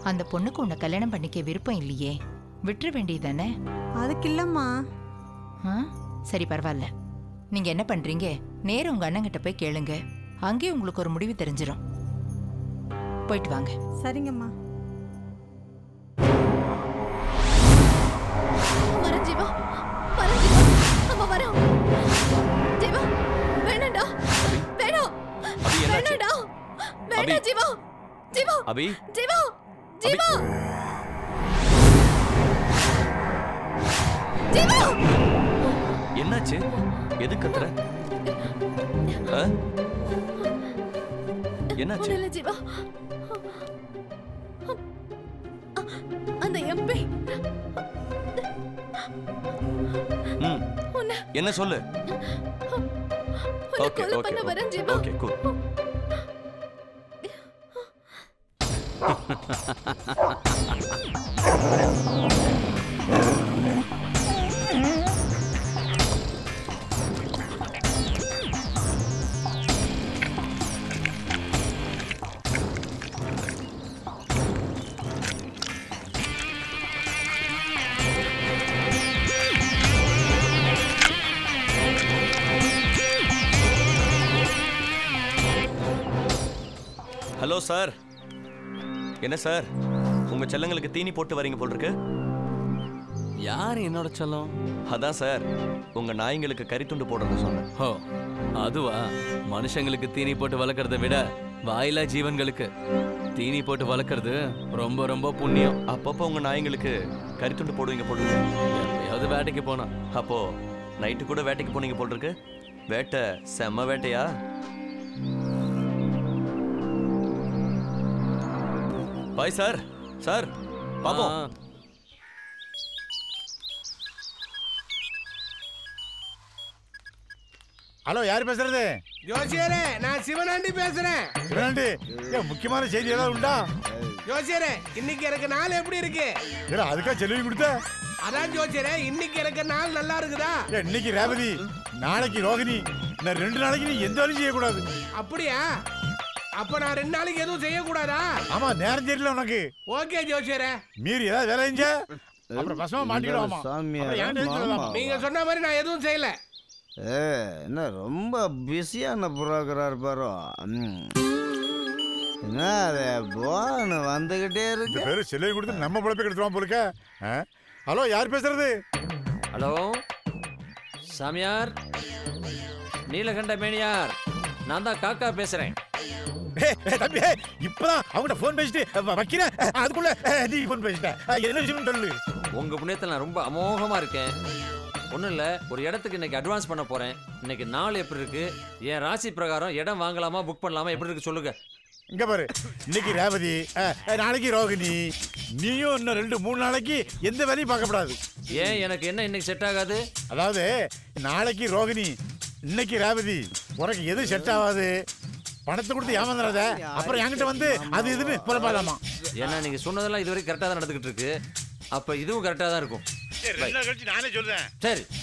அந்த பொண்ணுக்கு உன்னை கல்யாணம் பண்ணிக்க விருப்பம் இல்லையே விட்டுற வேண்டியதானே அதுக்கு இல்லம்மா ஆ சரி பரவாயில்ல நீங்க என்ன பண்றீங்க நேரா உங்க அண்ணங்கிட்ட போய் கேளுங்க அங்கேயே உங்களுக்கு ஒரு முடிவு தெரிஞ்சிடும் போயிட்டு வாங்க சரிங்கம்மா வரேன் ஜீவா வரேன் ஜீவா அம்மா வரேன் ஜீவா வேணாம்டா வேணாம் அபி என்னாச்சு வேணாம்டா வேணாம் ஜீவா ஜீவா அபி ஜீவா ஜீவா ஜீவா என்னாச்சு எது கத்துற ஆ? என்னாச்சு ஒண்ணும் இல்ல ஜீவா அந்த எம்பி ம் உன்னை என்ன சொல்லு உன்னை ஓகே கொலை ஓகே பண்ண வரேன் Jeeva okay cool hello sir என்ன சார் உங்க செல்லங்களுக்கு தீனி போட்டு வரீங்க போல் இருக்கு யார் என்னோட செல்லம் அதான் சார் உங்க நாய்ங்களுக்கு கறித்துண்டு போடுறது சொன்னேன் ஹோ அதுவா மனுஷங்களுக்கு தீனி போட்டு வளர்க்கறத விட வாயிலா ஜீவன்களுக்கு தீனி போட்டு வளர்க்கறது ரொம்ப ரொம்ப புண்ணியம் அப்பப்போ உங்க நாய்ங்களுக்கு கறித்துண்டு போடுவீங்க போல் இருக்கு எப்பயாவது வேட்டைக்கு போனா அப்போ நைட்டு கூட வேட்டைக்கு போனீங்க போல் இருக்கு வேட்டை செம்ம வேட்டையா பாய் சார் சார் பாப்போம் ஆ, ஹலோ யார் பேசுறது ஜோசியரே நான் சிவனாண்டி பேசுறேன் சிவனாண்டி ஏன் முக்கியமான செய்தி ஏதாவது உண்டா ஜோசியரே இன்னைக்கு எனக்கு நாள் எப்படி இருக்கு ஏடா அதுக்கா செலவு கொடுத்த அதான் ஜோசியரே இன்னைக்கு எனக்கு நாள் நல்லா இருக்குதா ஏன், இன்னைக்கு ரேவதி நாளைக்கு ரோகிணி இன்னும் ரெண்டு நாளைக்கு நீ எந்த வேலையும் செய்யக்கூடாது அப்படியா அப்ப நான் ரெண்டு நாளைக்கு எதுவும் செய்யக்கூடாதா ஆமா நேரம் தெரியல உனக்கு ஓகே ஜோசியரே மீறி ஏதாவது வேலை செஞ்ச அப்புறம் பசமா மாட்டிக்கிடுவாமா அப்புறம் என்கிட்ட எதுவும் சொல்லலாமா? நீங்க சொன்ன மாதிரி நான் எதுவும் செய்யல ஏ என்ன ரொம்ப பிஸியான புரோக்கரா இருப்பாரோ ம். என்ன அது போன்னு வந்துகிட்டே இந்த இருக்கு பேரு செலவு கொடுத்து நம்ம பிழைப்பை கெடுத்துருவான் போலுக்க ஆ? ஹலோ யார் பேசுறது ஹலோ சாமியார் நீலகண்ட மேனியார் நான் தான் காக்கா பேசுறேன் ஏய், ஏய், தம்பி ஏய், இப்பதான் அவங்ககிட்ட போன் பேசிட்டு வ- வைக்கிறேன் அதுக்குள்ள அஹ், நீ போன் பேசிட்ட அஹ், என்ன விஷயம் சொல்லு உங்க புண்ணியத்தில் நான் ரொம்ப அமோகமா இருக்கேன் ஒன்றும் இல்லை ஒரு இடத்துக்கு இன்னைக்கு அட்வான்ஸ் பண்ண போறேன் இன்னைக்கு நாள் எப்படி இருக்கு என் ராசி பிரகாரம் இடம் வாங்கலாமா புக் பண்ணலாமா எப்படி இருக்கு சொல்லுங்க இங்க பாரு இன்னைக்கு ரேவதி அஹ், அஹ், நாளைக்கு ரோகிணி நீயும் இன்னும் ரெண்டு மூணு நாளைக்கு எந்த வேலையும் பார்க்கப்படாது ஏன் எனக்கு என்ன இன்னைக்கு செட் ஆகாது அதாவது நாளைக்கு ரோகிணி இன்னைக்கு ரேவதி உனக்கு எது செட் ஆகாது பணத்தை கொடுத்து ஏமாந்துடாத அப்புறம் என்கிட்ட வந்து அது இதுன்னு புலப்பாதாமா ஏன்னா நீங்க சொன்னதெல்லாம் இதுவரைக்கும் கரெக்டாக தான் நடந்துகிட்டு இருக்கு அப்ப இதுவும் கரெக்டாக தான் இருக்கும் கழிச்சு நானே சொல்றேன் சரி